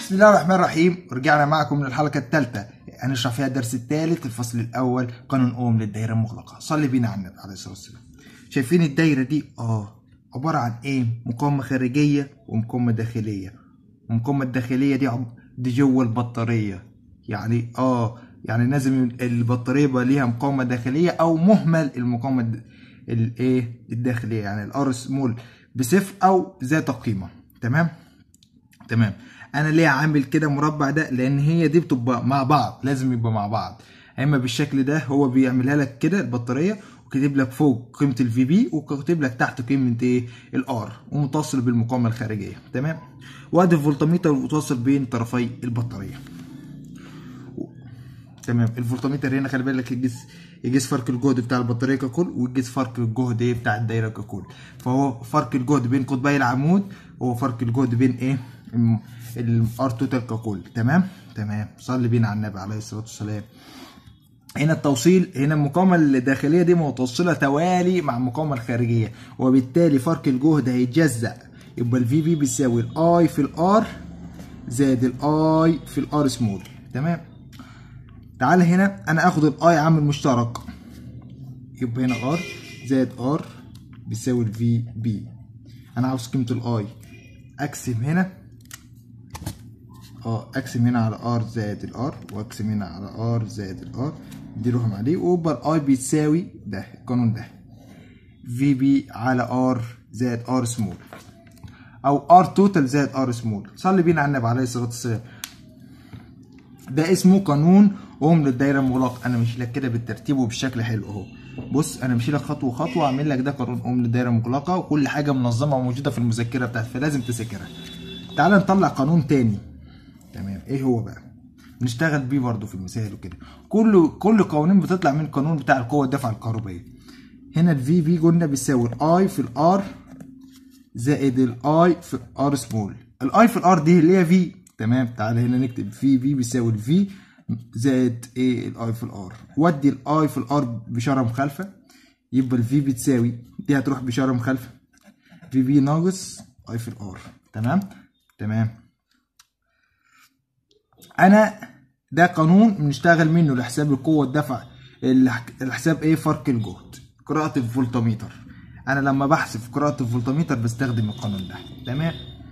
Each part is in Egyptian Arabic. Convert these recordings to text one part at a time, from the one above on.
بسم الله الرحمن الرحيم رجعنا معكم للحلقة الثالثة هنشرح فيها الدرس الثالث الفصل الأول قانون أوم للدائرة المغلقة صلي بينا على النبي عليه الصلاة والسلام شايفين الدايرة دي اه عبارة عن ايه مقاومة خارجية ومقاومة داخلية المقاومة الداخلية دي عب... دي جوه البطارية يعني اه يعني لازم البطارية يبقى ليها مقاومة داخلية أو مهمل المقاومة الد- الايه الداخلية يعني الار سمول بصفر أو ذات قيمة تمام تمام انا ليه عامل كده مربع ده لان هي دي بتبقى مع بعض لازم يبقى مع بعض اما بالشكل ده هو بيعملها لك كده البطاريه وكاتب لك فوق قيمه الفي بي وكاتب لك تحت قيمه ايه الار ومتصل بالمقاومه الخارجيه تمام وادي الفولتميتر متصل بين طرفي البطاريه تمام الفولتميتر هنا خلي بالك يقيس يقيس فرق الجهد بتاع البطاريه ككل ويقيس فرق الجهد ايه بتاع الدايره ككل فهو فرق الجهد بين قطبي العمود هو فرق الجهد بين ايه الار توتال ككل تمام تمام صلي بينا على النبي عليه الصلاه والسلام هنا التوصيل هنا المقاومة الداخلية دي متوصلة توالي مع المقاومة الخارجية وبالتالي فرق الجهد هيتجزأ يبقى الفي في بيساوي الاي في الار زائد الاي في الار سمول تمام تعال هنا انا اخد الاي عامل مشترك يبقى هنا ار زائد ار بيساوي الفي بي انا عاوز قيمة الاي اقسم هنا اه اقسم هنا على ار زائد الار واقسم هنا على ار زائد الار دي روحهم عليه ويبقى الاي بيتساوي ده القانون ده في بي على ار زائد ار سمول او ار توتال زائد ار سمول صلي بينا على النبي عليه الصلاه والسلام ده اسمه قانون اوم للدايره المغلقه انا ماشي لك كده بالترتيب وبالشكل حلو اهو بص انا ماشي لك خطوه خطوه اعمل لك ده قانون اوم للدايره المغلقه وكل حاجه منظمه وموجوده في المذكره بتاعتك فلازم تذاكرها تعال نطلع قانون تاني تمام ايه هو بقى نشتغل بيه برضو في المثال وكده كل كل قوانين بتطلع من القانون بتاع القوه الدفع الكهربائيه هنا الفي في قلنا بيساوي الاي في الار زائد الاي في ار سمول الاي في الار دي اللي هي في تمام تعالى هنا نكتب في في بيساوي الفي زائد ايه الاي في الار ودي الاي في الار باشاره مخالفه يبقى الفي بتساوي دي هتروح باشاره مخالفه في في ناقص اي في الار تمام تمام انا ده قانون بنشتغل منه لحساب القوه الدفع لحساب ايه فرق الجهد قراءه الفولتميتر انا لما بحسب قراءه الفولتميتر بستخدم القانون ده تمام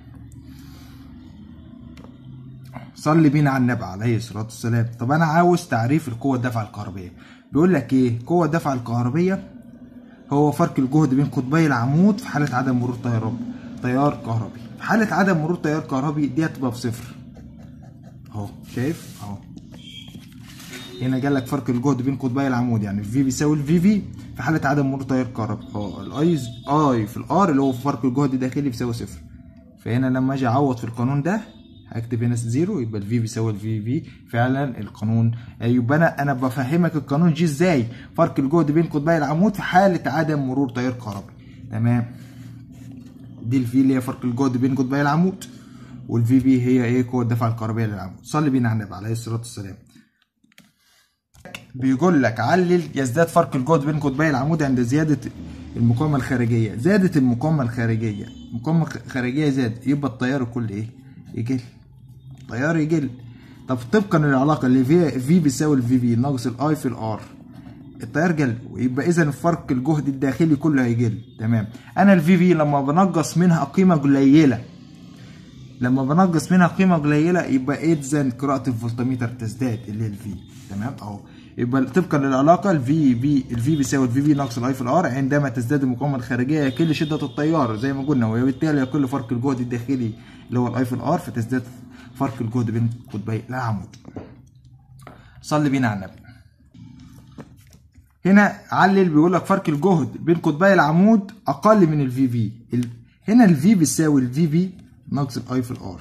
صلي بينا على النبي عليه الصلاه والسلام طب انا عاوز تعريف القوه الدفع الكهربيه بيقول لك ايه قوه الدفع الكهربيه هو فرق الجهد بين قطبي العمود في حاله عدم مرور تيار تيار كهربي في حاله عدم مرور تيار كهربي دي هتبقى بصفر اهو شايف اهو هنا جال لك فرق الجهد بين قطبي العمود يعني الفي بيساوي الفي في في حاله عدم مرور تيار كهربي اه الاي اي في الار اللي هو فرق الجهد الداخلي بيساوي صفر فهنا لما اجي اعوض في القانون ده هكتب هنا زيرو يبقى الفي بيساوي الفي في فعلا القانون يبقى انا انا بفهمك القانون جه ازاي فرق الجهد بين قطبي العمود في حاله عدم مرور تيار كهربي تمام دي الفي اللي هي فرق الجهد بين قطبي العمود والفي بي هي ايه قوه الدفع الكهربائيه للعمود صلي بينا على النبي عليه الصلاه والسلام بيقول لك علل يزداد فرق الجهد بين قطبي العمود عند زياده المقاومه الخارجيه زادت المقاومه الخارجيه المقاومه الخارجيه زاد يبقى التيار كل ايه يقل التيار يقل طب طبقا للعلاقه اللي في في بيساوي الفي بي ناقص الاي في الار التيار قل ويبقى اذا فرق الجهد الداخلي كله هيقل تمام انا الفي في لما بنقص منها قيمه قليله لما بنقص منها قيمه قليله يبقى اذا قراءه الفولتميتر تزداد اللي هي الفي تمام اهو يبقى طبقا للعلاقه الفي بي الفي بيساوي الفي بي ناقص الاي في الار عندما تزداد المقاومه الخارجيه يقل شده التيار زي ما قلنا وبالتالي يقل فرق الجهد الداخلي اللي هو الاي في الار فتزداد فرق الجهد بين قطبي العمود صلي بينا على النبي هنا علل بيقول لك فرق الجهد بين قطبي العمود اقل من الفي في هنا الفي بيساوي الفي بي ناقص الاي في الار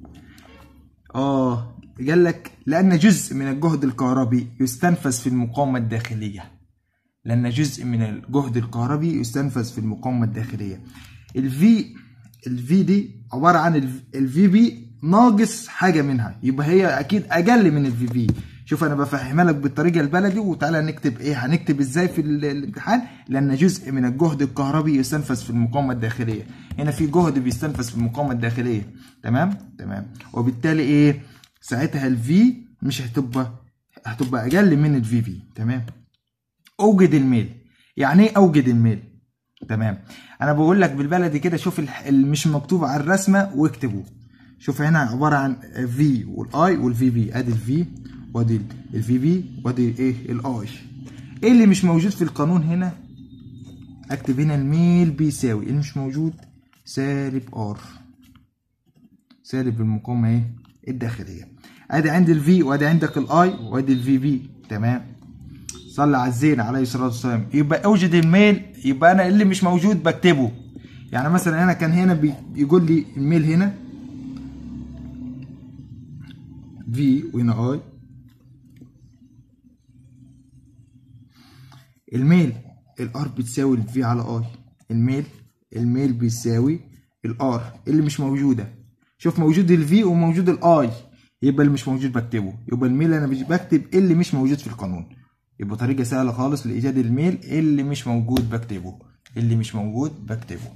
اه قال لك لان جزء من الجهد الكهربي يستنفذ في المقاومه الداخليه لان جزء من الجهد الكهربي يستنفذ في المقاومه الداخليه الفي الفي دي عباره عن الفي بي ناقص حاجه منها يبقى هي اكيد اقل من الفي في شوف انا بفهمها لك بالطريقه البلدي وتعالى نكتب ايه هنكتب ازاي في ال- الامتحان لان جزء من الجهد الكهربي يستنفذ في المقاومه الداخليه هنا في جهد بيستنفذ في المقاومه الداخليه تمام تمام وبالتالي ايه ساعتها الفي مش هتبقى هتبقى اقل من الفي في تمام اوجد الميل يعني ايه اوجد الميل تمام انا بقول لك بالبلدي كده شوف الح- اللي مش مكتوب على الرسمه واكتبه شوف هنا عباره عن في والاي والفي بي ادي الفي وادي الفي بي وادي ايه الاي ايه اللي مش موجود في القانون هنا اكتب هنا الميل بيساوي اللي مش موجود سالب ار سالب المقاومه ايه الداخليه ادي عندي الفي وادي عندك الاي وادي الفي بي تمام صلى على الزين عليه الصلاه والسلام يبقى اوجد الميل يبقى انا اللي مش موجود بكتبه يعني مثلا انا كان هنا بي- بيقول لي الميل هنا في وهنا اي الميل الار بتساوي الفي على اي الميل الميل بيساوي الار اللي مش موجوده شوف موجود الفي وموجود الاي يبقى اللي مش موجود بكتبه يبقى الميل انا مش بكتب اللي مش موجود في القانون يبقى طريقه سهله خالص لايجاد الميل اللي مش موجود بكتبه اللي مش موجود بكتبه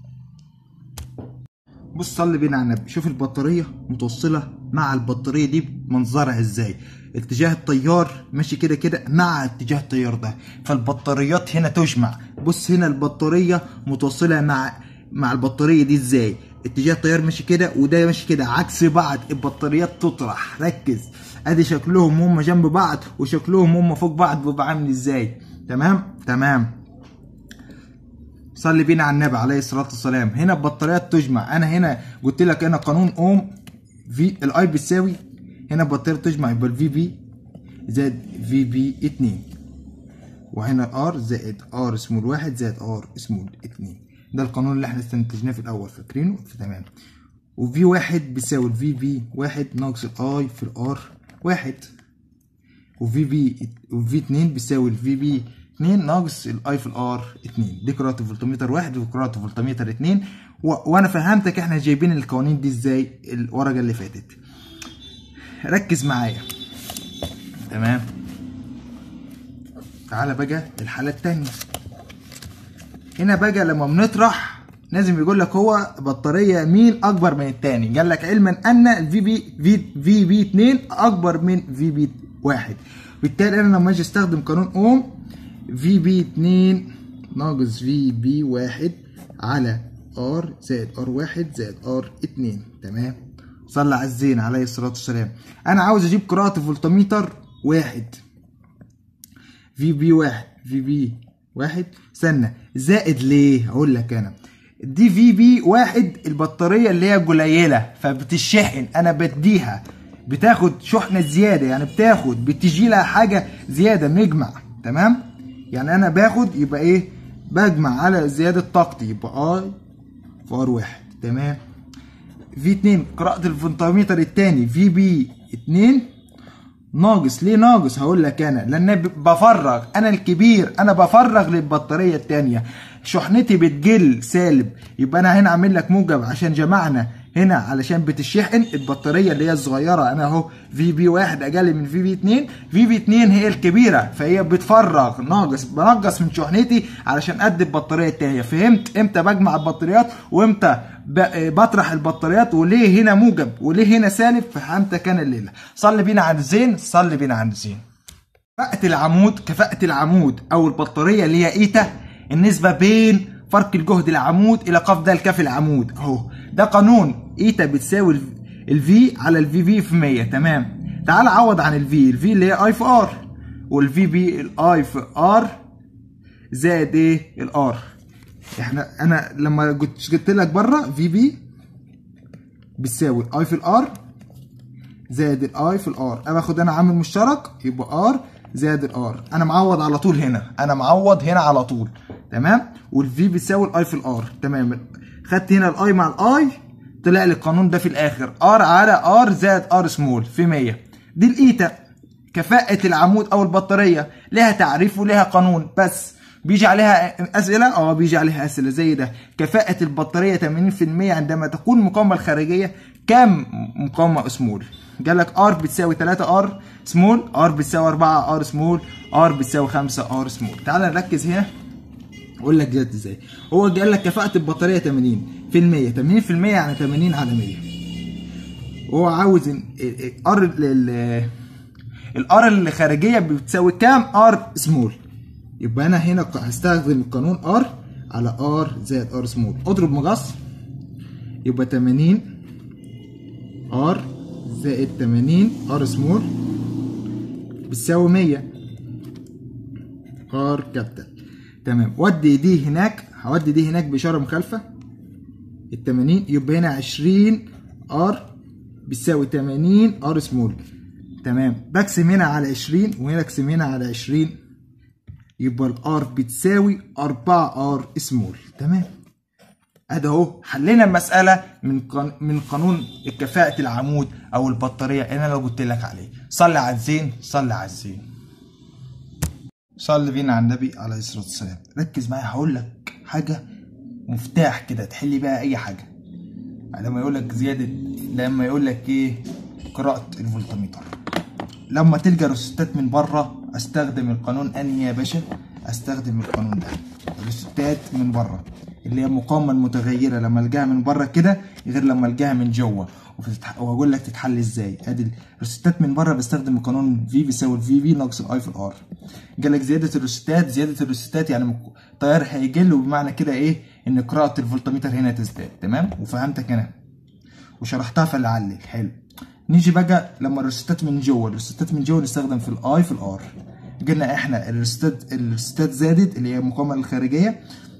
بص صلي بينا على النبي شوف البطارية متوصلة مع البطارية دي منظرها ازاي اتجاه التيار ماشي كده كده مع اتجاه التيار ده فالبطاريات هنا تجمع بص هنا البطارية متوصلة مع مع البطارية دي ازاي اتجاه التيار ماشي كده وده ماشي كده عكس بعض البطاريات تطرح ركز ادي شكلهم هم جنب بعض وشكلهم هم فوق بعض بيبقى عامل ازاي تمام تمام صلي بينا على النبي عليه الصلاه والسلام هنا البطاريات تجمع انا هنا قلت لك هنا قانون اوم في الاي بتساوي هنا البطاريه تجمع يبقى الفي بي زائد في بي 2 وهنا ار زائد ار سمول واحد زائد ار سمول 2 ده القانون اللي احنا استنتجناه في الاول فاكرينه فتمام وفي واحد بيساوي الفي بي واحد ناقص الاي في الار واحد وفي بي وفي 2 بيساوي الفي بي 2 ناقص الاي في الار 2 دي قراءة فولتمتر واحد وقراءة فولتمتر 2 و... وانا فهمتك احنا جايبين القوانين دي ازاي الورقة اللي فاتت ركز معايا تمام تعالى بقى الحالة التانية هنا بقى لما بنطرح لازم يقول لك هو بطارية مين أكبر من التاني قال لك علما أن الفي بي في في بي 2 أكبر من في بي 1 بالتالي أنا لما أجي أستخدم قانون أوم في بي 2 ناقص في بي 1 على ار زائد ار 1 زائد ار 2 تمام صلى على الزين عليه الصلاة والسلام أنا عاوز أجيب قراءة فولتميتر واحد في بي واحد في بي واحد استنى زائد ليه هقول لك انا دي في بي واحد البطاريه اللي هي قليله فبتشحن انا بديها بتاخد شحنه زياده يعني بتاخد بتجي لها حاجه زياده نجمع تمام يعني انا باخد يبقى ايه بجمع على زياده طاقتي يبقى اي في ار واحد تمام في 2 قراءة الفولتميتر التاني في بي 2 ناقص ليه ناقص هقول لك انا لان ب- بفرغ انا الكبير انا بفرغ للبطاريه التانية شحنتي بتقل سالب يبقى انا هنا عامل لك موجب عشان جمعنا هنا علشان بتشحن البطاريه اللي هي الصغيره انا اهو في بي واحد اقل من في بي 2 في بي 2 هي الكبيره فهي بتفرغ ناقص بنقص من شحنتي علشان قد البطاريه التانية فهمت امتى بجمع البطاريات وامتى ب- بطرح البطاريات وليه هنا موجب وليه هنا سالب فهمتك انا الليله صلي بينا عن الزين صلي بينا عن الزين كفاءة العمود كفاءة العمود أو البطارية اللي هي إيتا النسبة بين فرق الجهد العمود إلى قف ده الكاف العمود أهو ده قانون إيتا بتساوي الفي على الفي في في 100 تمام تعال عوض عن الفي الفي اللي هي اي في ار والفي بي الاي في ار زائد ايه الار احنا انا لما كنت قلت لك بره في بي بتساوي اي في الار زائد الاي في الار انا باخد انا عامل مشترك يبقى ار زائد الار انا معوض على طول هنا انا معوض هنا على طول تمام والفي بتساوي الاي في الار تمام خدت هنا الاي مع الاي طلع لي القانون ده في الاخر ار على ار زائد ار سمول في 100 دي الايتا كفاءة العمود او البطارية لها تعريف ولها قانون بس بيجي عليها اسئله اه بيجي عليها اسئله زي ده كفاءه البطاريه 80% عندما تكون المقاومه الخارجيه كم مقاومه سمول قال لك ار بتساوي 3 ار سمول ار بتساوي 4 ار سمول ار بتساوي 5 ار سمول تعال نركز هنا اقول لك جت ازاي هو قال لك كفاءه البطاريه 80% 80% يعني 80 على 100 هو عاوز ار الار الخارجيه بتساوي كام ار سمول يبقى انا هنا هستخدم القانون ار على ار زائد ار سمول اضرب مقص يبقى 80 ار زائد 80 ار سمول بتساوي 100 ار كابيتال تمام ودي دي هناك هودي دي هناك باشاره مخالفه ال 80 يبقى هنا 20 ار بتساوي 80 ار سمول تمام بقسم هنا على 20 وهنا اقسم هنا على 20 يبقى الار بتساوي 4 ار سمول تمام ادي اهو حلينا المساله من قان... من قانون كفاءه العمود او البطاريه اللي انا لو قلت لك عليه صلي على الزين صلي على الزين صلي بينا على النبي عليه الصلاه والسلام ركز معايا هقول لك حاجه مفتاح كده تحل بيها اي حاجه لما يقول لك زياده لما يقول لك ايه قراءه الفولتميتر لما تلقى روستات من بره استخدم القانون انهي يا باشا استخدم القانون ده روستات من بره اللي هي المقاومه المتغيره لما القاها من بره كده غير لما القاها من جوه وهقول لك تتحل ازاي ادي الروستات من بره بستخدم القانون في بيساوي الفي بي ناقص الاي في الار قال لك زياده الروستات زياده الروستات يعني التيار هيقل وبمعنى كده ايه ان قراءه الفولتميتر هنا تزداد تمام وفهمتك انا وشرحتها في العلي حلو نيجي بقى لما الروستات من جوه الروستات من جوه نستخدم في الاي في الار قلنا احنا الروستات الروستات زادت اللي هي المقاومه الخارجيه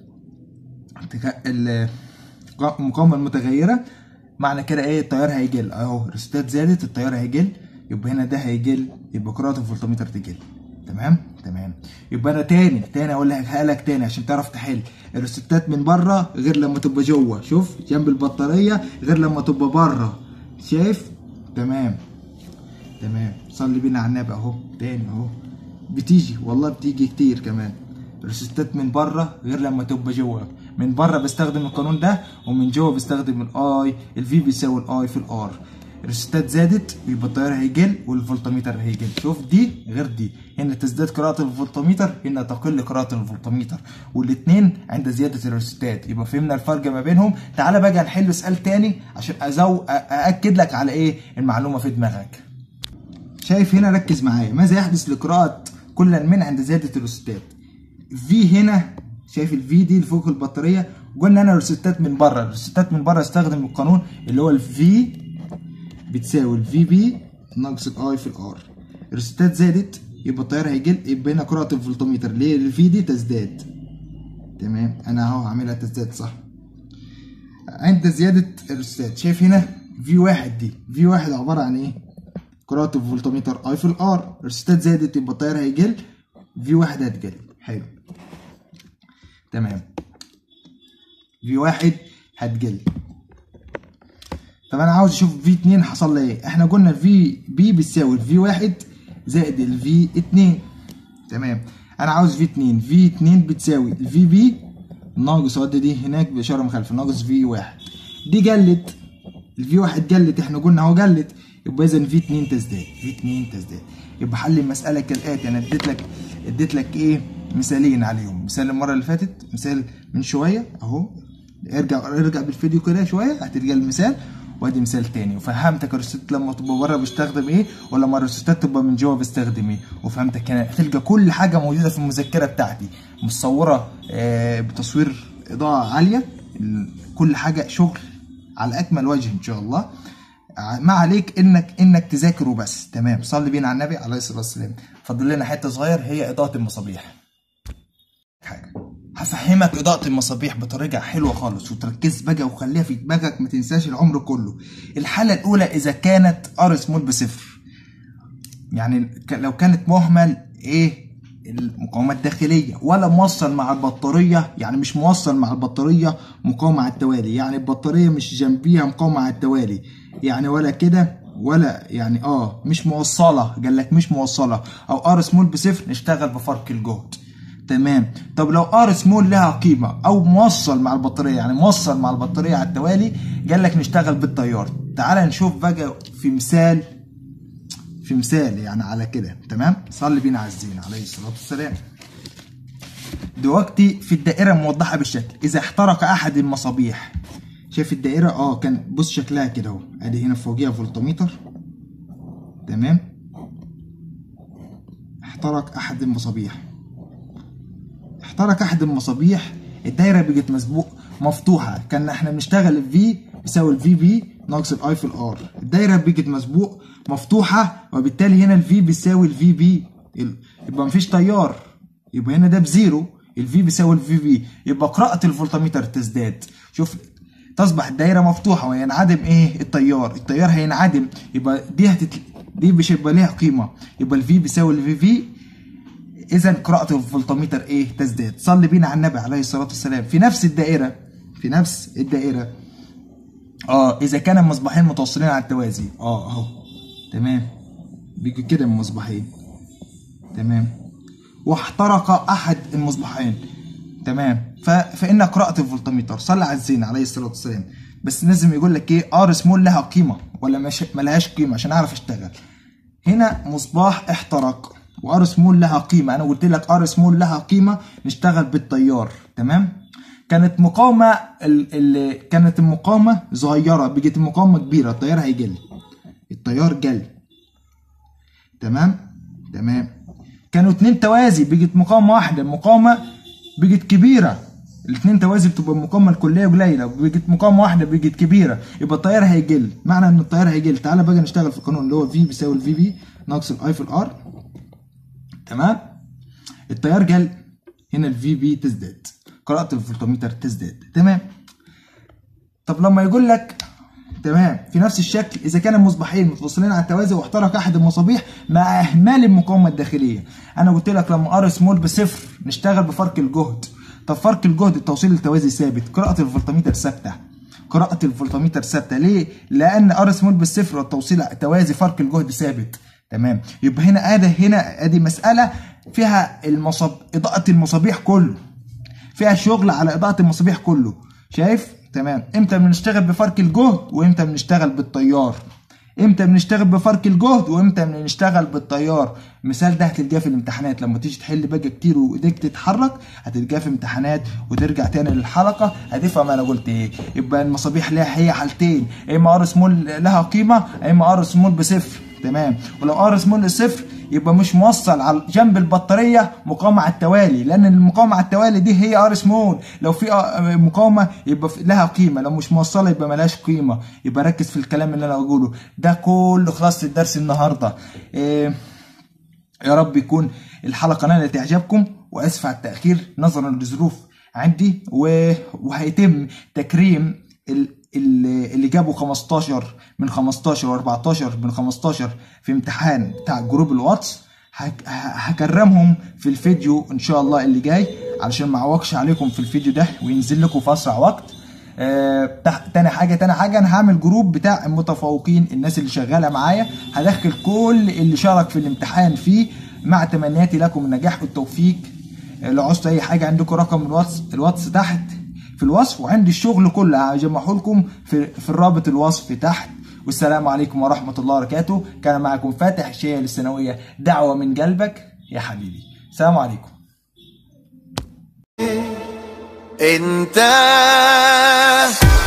المقاومه المتغيره معنى كده ايه التيار هيقل اهو الروستات زادت التيار هيقل يبقى هنا ده هيقل يبقى قراءه الفولتميتر تقل تمام تمام يبقى انا تاني تاني اقول لك لك تاني عشان تعرف تحل الروستات من بره غير لما تبقى جوه شوف جنب البطاريه غير لما تبقى بره شايف تمام تمام صلي بينا على النبي اهو تاني اهو بتيجي والله بتيجي كتير كمان الروستات من بره غير لما تبقى جوه من بره بستخدم القانون ده ومن جوه بستخدم الاي الفي بيساوي الاي في الار الروستات زادت يبقى التيار هيقل والفولتميتر هيقل شوف دي غير دي هنا تزداد قراءة الفولتميتر هنا تقل قراءة الفولتميتر والاثنين عند زيادة الروستات يبقى فهمنا الفرق ما بينهم تعالى بقى نحل سؤال تاني عشان أزو أأكد لك على إيه المعلومة في دماغك شايف هنا ركز معايا ماذا يحدث لقراءة كل من عند زيادة الروستات في هنا شايف الفي دي اللي فوق البطارية قلنا أنا الروستات من بره الروستات من بره استخدم القانون اللي هو الفي بتساوي الفي بي ناقص الاي في الار الروستات زادت يبقى التيار هيقل يبقى هنا قراءة الفولتميتر ليه الفي دي تزداد تمام انا اهو هعملها تزداد صح عند زيادة الروستات شايف هنا في واحد دي في واحد عبارة عن ايه قراءة الفولتميتر اي في الار الروستات زادت يبقى التيار هيقل في واحد هتقل حلو تمام في واحد هتقل طب انا عاوز اشوف في 2 حصل لي ايه احنا قلنا في بي بتساوي الفي 1 زائد الفي 2 تمام انا عاوز في 2 في 2 بتساوي الفي بي ناقص اودي دي هناك باشاره مخالفه ناقص في 1 دي قلت الفي 1 قلت احنا قلنا اهو قلت يبقى اذا في 2 تزداد في 2 تزداد يبقى حل المساله كالاتي انا اديت لك اديت لك ايه مثالين عليهم مثال المره اللي فاتت مثال من شويه اهو ارجع ارجع بالفيديو كده شويه هتلقى المثال وادي مثال تاني وفهمتك الروستات لما تبقى بره بستخدم ايه ولما الروستات تبقى من جوه بستخدم ايه وفهمتك هنا هتلقى كل حاجه موجوده في المذكره بتاعتي مصوره آه بتصوير اضاءه عاليه كل حاجه شغل على اكمل وجه ان شاء الله ما عليك انك انك تذاكر وبس تمام صلي بينا على النبي عليه الصلاه والسلام فاضل لنا حته صغير هي اضاءه المصابيح حاجه هفهمك اضاءة المصابيح بطريقة حلوة خالص وتركز بقى وخليها في دماغك ما تنساش العمر كله. الحالة الأولى إذا كانت ار سمول بصفر. يعني لو كانت مهمل إيه؟ المقاومة الداخلية ولا موصل مع البطارية يعني مش موصل مع البطارية مقاومة على التوالي يعني البطارية مش جنبيها مقاومة على التوالي يعني ولا كده ولا يعني اه مش موصلة قال لك مش موصلة او ار سمول بصفر نشتغل بفرق الجهد تمام طب لو ار سمول لها قيمه او موصل مع البطاريه يعني موصل مع البطاريه على التوالي قال لك نشتغل بالتيار تعال نشوف بقى في مثال في مثال يعني على كده تمام صلي بينا على الزين عليه الصلاه والسلام دلوقتي في الدائره موضحه بالشكل اذا احترق احد المصابيح شايف الدائره اه كان بص شكلها كده اهو ادي هنا فوقيها فولتميتر تمام احترق احد المصابيح احترق احد المصابيح الدايره بقت مسبوق مفتوحه كان احنا بنشتغل الفي بيساوي الفي بي ناقص الاي في الار الدايره بقت مسبوق مفتوحه وبالتالي هنا الفي بيساوي الفي بي يبقى مفيش تيار يبقى هنا ده بزيرو الفي بيساوي الفي بي يبقى قراءه الفولتميتر تزداد شوف تصبح الدايره مفتوحه وينعدم ايه التيار التيار هينعدم يبقى دي هتت... دي مش هيبقى ليها قيمه يبقى الفي بيساوي الفي في اذا قراءه الفولتميتر ايه تزداد صلي بينا على النبي عليه الصلاه والسلام في نفس الدائره في نفس الدائره اه اذا كان المصباحين متوصلين على التوازي اه اهو تمام بيجي كده من مصباحين تمام واحترق احد المصباحين تمام ف... فان قراءه الفولتميتر صلى على الزين عليه الصلاه والسلام بس لازم يقول لك ايه ار سمول لها قيمه ولا مش ملهاش قيمه عشان اعرف اشتغل هنا مصباح احترق وار سمول لها قيمه انا قلت لك ار سمول لها قيمه نشتغل بالتيار تمام كانت مقاومه ال... ال... كانت المقاومه صغيره بقت المقاومه كبيره التيار هيجل التيار جل تمام تمام كانوا اتنين توازي بقت مقاومه واحده المقاومه بقت كبيره الاثنين توازي بتبقى المقاومه الكليه قليله بقت مقاومه واحده بقت كبيره يبقى التيار هيقل معنى ان التيار هيقل تعالى بقى نشتغل في القانون اللي هو في بيساوي الفي بي ناقص الاي في الار تمام التيار قل هنا الفي بي تزداد قراءه الفولتميتر تزداد تمام طب لما يقول لك تمام في نفس الشكل اذا كان المصباحين متوصلين على التوازي واحترق احد المصابيح مع اهمال المقاومه الداخليه انا قلت لك لما ار سمول بصفر نشتغل بفرق الجهد طب فرق الجهد التوصيل التوازي ثابت قراءه الفولتميتر ثابته قراءه الفولتميتر ثابته ليه لان ار سمول بالصفر والتوصيل التوازي فرق الجهد ثابت تمام يبقى هنا ادي هنا ادي مساله فيها المصاب اضاءه المصابيح كله فيها شغل على اضاءه المصابيح كله شايف تمام امتى بنشتغل بفرق الجهد وامتى بنشتغل بالتيار امتى بنشتغل بفرق الجهد وامتى بنشتغل بالتيار المثال ده هتلقاه في الامتحانات لما تيجي تحل بقى كتير وايديك تتحرك هتلقاه في امتحانات وترجع تاني للحلقه هتفهم انا قلت ايه يبقى المصابيح ليها هي حالتين اما ار سمول لها قيمه اما ار سمول بصفر تمام ولو ار سمول صفر يبقى مش موصل على جنب البطاريه مقاومه على التوالي لان المقاومه على التوالي دي هي ار سمول لو في مقاومه يبقى لها قيمه لو مش موصله يبقى ملهاش قيمه يبقى ركز في الكلام اللي انا بقوله ده كله خلاص الدرس النهارده إيه يا رب يكون الحلقه نالت اعجابكم واسف على التاخير نظرا لظروف عندي وهيتم تكريم اللي جابوا 15 من 15 و14 من 15 في امتحان بتاع جروب الواتس هكرمهم في الفيديو ان شاء الله اللي جاي علشان ما اعوقش عليكم في الفيديو ده وينزل لكم في اسرع وقت آه تاني حاجه تاني حاجه انا هعمل جروب بتاع المتفوقين الناس اللي شغاله معايا هدخل كل اللي شارك في الامتحان فيه مع تمنياتي لكم النجاح والتوفيق لو عوزتوا اي حاجه عندكم رقم الواتس الواتس تحت في الوصف وعندي الشغل كله هجمعه لكم في, في الرابط الوصف تحت والسلام عليكم ورحمة الله وبركاته كان معكم فاتح الشيء للثانوية دعوة من قلبك يا حبيبي السلام عليكم انت